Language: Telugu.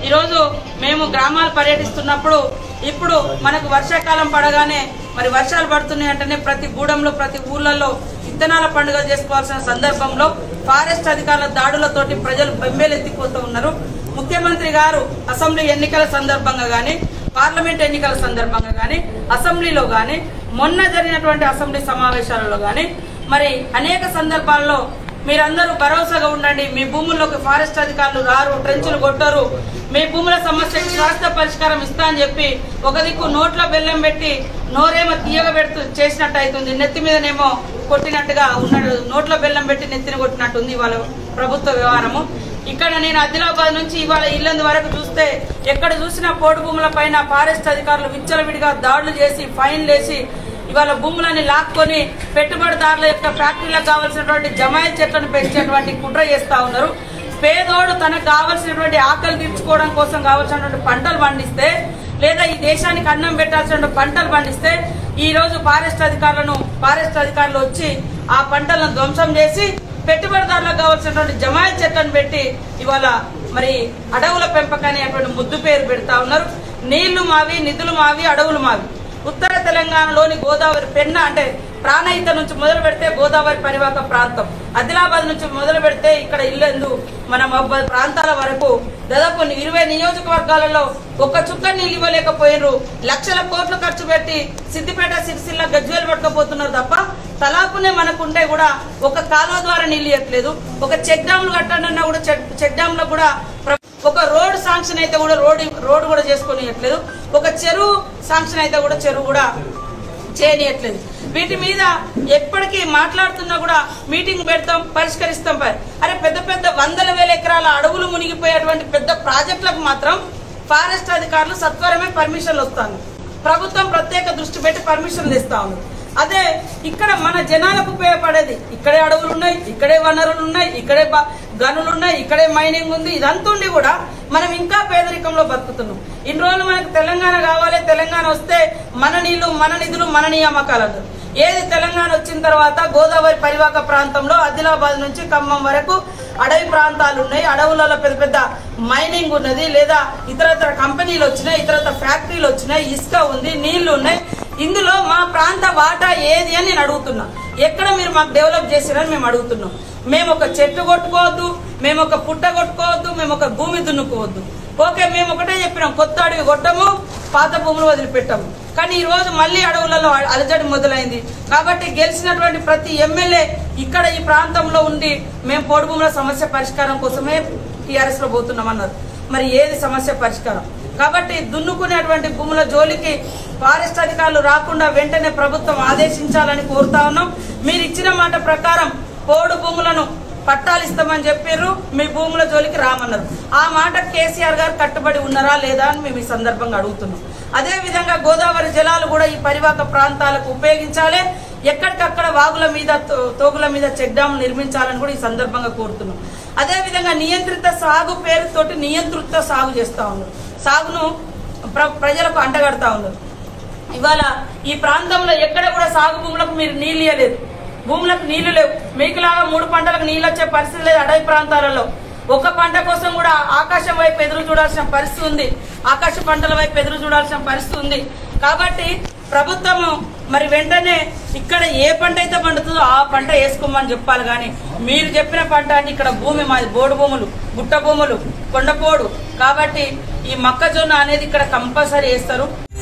ఈరోజు మేము గ్రామాలు పర్యటిస్తున్నప్పుడు ఇప్పుడు మనకు వర్షాకాలం పడగానే మరి వర్షాలు పడుతున్నాయి అంటేనే ప్రతి గూడెంలో ప్రతి ఊర్లలో విత్తనాల పండుగ చేసుకోవాల్సిన సందర్భంలో ఫారెస్ట్ అధికారుల దాడులతోటి ప్రజలు బెంబేలెత్తిపోతూ ఉన్నారు ముఖ్యమంత్రి గారు అసెంబ్లీ ఎన్నికల సందర్భంగా గాని పార్లమెంట్ ఎన్నికల సందర్భంగా గాని అసెంబ్లీలో గాని మొన్న జరిగినటువంటి అసెంబ్లీ సమావేశాలలో గాని మరి అనేక సందర్భాల్లో మీరందరూ భరోసాగా ఉండండి మీ భూముల్లోకి ఫారెస్ట్ అధికారులు రారు ట్రెంచులు కొట్టరు మీ భూముల సమస్యకి శాశ్వత పరిష్కారం ఇస్తా అని చెప్పి ఒక దిక్కు నోట్లో బెల్లం పెట్టి నోరేమో తీయగ పెడుతూ చేసినట్టు అవుతుంది నెత్తి మీదనేమో కొట్టినట్టుగా ఉన్నాడు నోట్లో బెల్లం పెట్టి నెత్తిన కొట్టినట్టుంది ఇవాళ ప్రభుత్వ వ్యవహారము ఇక్కడ నేను ఆదిలాబాద్ నుంచి ఇవాళ ఇల్లందు వరకు చూస్తే ఎక్కడ చూసినా పోటు భూముల పైన ఫారెస్ట్ అధికారులు విచ్చలవిడిగా దాడులు చేసి ఫైన్లు వేసి ఇవాళ భూములని లాక్కొని పెట్టుబడిదారుల యొక్క ఫ్యాక్టరీలకు కావాల్సినటువంటి జమాయి చెట్లను పెంచేటువంటి కుట్ర చేస్తా ఉన్నారు పేదోడు తనకు కావాల్సినటువంటి ఆకలి తీర్చుకోవడం కోసం కావాల్సినటువంటి పంటలు పండిస్తే లేదా ఈ దేశానికి అన్నం పెట్టాల్సిన పంటలు పండిస్తే ఈ రోజు ఫారెస్ట్ అధికారులను ఫారెస్ట్ అధికారులు వచ్చి ఆ పంటలను ధ్వంసం చేసి పెట్టుబడిదారులకు కావాల్సినటువంటి జమాయి చెట్లను పెట్టి ఇవాళ మరి అడవుల పెంపకాన్ని అటువంటి ముద్దు పేరు పెడతా ఉన్నారు నీళ్లు మావి నిధులు మావి అడవులు మావి ఉత్తర తెలంగాణలోని గోదావరి పెన్న అంటే ప్రాణహిత నుంచి మొదలు పెడితే గోదావరి పరివాహక ప్రాంతం ఆదిలాబాద్ నుంచి మొదలు పెడితే ఇక్కడ ఇల్లెందు మన మహబూబాద్ ప్రాంతాల వరకు దాదాపు ఇరవై నియోజకవర్గాలలో ఒక్క చుక్క నీళ్ళు ఇవ్వలేకపోయినరు లక్షల కోట్లు ఖర్చు పెట్టి సిద్దిపేట సిరిసిల్ల గజ్వేలు పట్టుకపోతున్నారు తప్ప తలాపునే మనకుంటే కూడా ఒక కాలువ ద్వారా నీళ్ళు ఇవ్వట్లేదు ఒక చెక్ డ్యామ్లు కట్టండి అన్నా కూడా చెక్ చెక్ డ్యామ్ లో కూడా ప్ర- ఒక రోడ్ శాంక్షన్ అయితే కూడా రోడ్ రోడ్ కూడా చేసుకొని ఇవ్వట్లేదు ఒక చెరువు శాంక్షన్ అయితే కూడా చెరువు కూడా చేయనియట్లేదు వీటి మీద ఎప్పటికీ మాట్లాడుతున్నా కూడా మీటింగ్ పెడతాం పరిష్కరిస్తాం పై అరే పెద్ద పెద్ద వందల వేల ఎకరాల అడవులు మునిగిపోయేటువంటి పెద్ద ప్రాజెక్టులకు మాత్రం ఫారెస్ట్ అధికారులు సత్వరమే పర్మిషన్లు వస్తాను ప్రభుత్వం ప్రత్యేక దృష్టి పెట్టి పర్మిషన్లు ఇస్తా ఉంది అదే ఇక్కడ మన జనాలకు ఉపయోగపడేది ఇక్కడే అడవులు ఉన్నాయి ఇక్కడే వనరులు ఉన్నాయి ఇక్కడే బ- గనులు ఉన్నాయి ఇక్కడే మైనింగ్ ఉంది ఇదంతా ఉండి కూడా మనం ఇంకా పేదరికంలో బతుకుతున్నాం ఇన్ని రోజులు మనకు తెలంగాణ కావాలి తెలంగాణ వస్తే మన నీళ్లు మన నిధులు మన నియామకాలు అంటారు. ఏది తెలంగాణ వచ్చిన తర్వాత గోదావరి పరివాహక ప్రాంతంలో ఆదిలాబాద్ నుంచి ఖమ్మం వరకు అడవి ప్రాంతాలు ఉన్నాయి అడవులలో పెద్ద పెద్ద మైనింగ్ ఉన్నది లేదా ఇతరత్ర కంపెనీలు వచ్చినాయి ఇతరత్ర ఫ్యాక్టరీలు వచ్చినాయి ఇసుక ఉంది నీళ్లు ఉన్నాయి ఇందులో మా ప్రాంత వాటా ఏది అని నేను అడుగుతున్నా ఎక్కడ మీరు మాకు డెవలప్ చేసిరని మేము అడుగుతున్నాం మేము ఒక చెట్టు కొట్టుకోవద్దు మేము ఒక పుట్ట కొట్టుకోవద్దు మేము ఒక భూమి దున్నుకోవద్దు ఓకే మేము ఒకటే చెప్పినాం కొత్త అడవి కొట్టము పాత భూములు వదిలిపెట్టాము కానీ ఈ రోజు మళ్ళీ అడవులలో అలజడి మొదలైంది కాబట్టి గెలిచినటువంటి ప్రతి ఎమ్మెల్యే ఇక్కడ ఈ ప్రాంతంలో ఉండి మేము పోడు భూముల సమస్య పరిష్కారం కోసమే టీఆర్ఎస్ లో పోతున్నామన్నారు మరి ఏది సమస్య పరిష్కారం కాబట్టి దున్నుకునేటువంటి భూముల జోలికి ఫారెస్ట్ అధికారులు రాకుండా వెంటనే ప్రభుత్వం ఆదేశించాలని కోరుతా ఉన్నాం మీరు ఇచ్చిన మాట ప్రకారం పోడు భూములను పట్టాలు ఇస్తామని చెప్పారు మీ భూముల జోలికి రామన్నారు ఆ మాట కేసీఆర్ గారు కట్టుబడి ఉన్నారా లేదా అని మేము ఈ సందర్భంగా అడుగుతున్నాం అదే విధంగా గోదావరి జలాలు కూడా ఈ పరివాహక ప్రాంతాలకు ఉపయోగించాలి ఎక్కడికక్కడ వాగుల మీద తో- తోగుల మీద చెక్ డ్యామ్ నిర్మించాలని కూడా ఈ సందర్భంగా కోరుతున్నాం అదే విధంగా నియంత్రిత సాగు పేరుతోటి నియంత్రిత సాగు చేస్తా ఉన్నారు సాగును ప్ర- ప్రజలకు అంటగడతా ఉన్నారు ఇవాళ ఈ ప్రాంతంలో ఎక్కడ కూడా సాగు భూములకు మీరు నీళ్ళు ఇవ్వలేదు భూములకు నీళ్లు లేవు మీకులాగా మూడు పంటలకు నీళ్ళు వచ్చే పరిస్థితి లేదు అడవి ప్రాంతాలలో ఒక పంట కోసం కూడా ఆకాశం వైపు ఎదురు చూడాల్సిన పరిస్థితి ఉంది ఆకాశ పంటల వైపు ఎదురు చూడాల్సిన పరిస్థితి ఉంది కాబట్టి ప్రభుత్వము మరి వెంటనే ఇక్కడ ఏ పంట అయితే పండుతుందో ఆ పంట వేసుకోమని చెప్పాలి కానీ మీరు చెప్పిన పంట అంటే ఇక్కడ భూమి మాది బోడు భూములు గుట్ట భూములు కొండపోడు కాబట్టి ఈ మొక్కజొన్న అనేది ఇక్కడ కంపల్సరీ వేస్తారు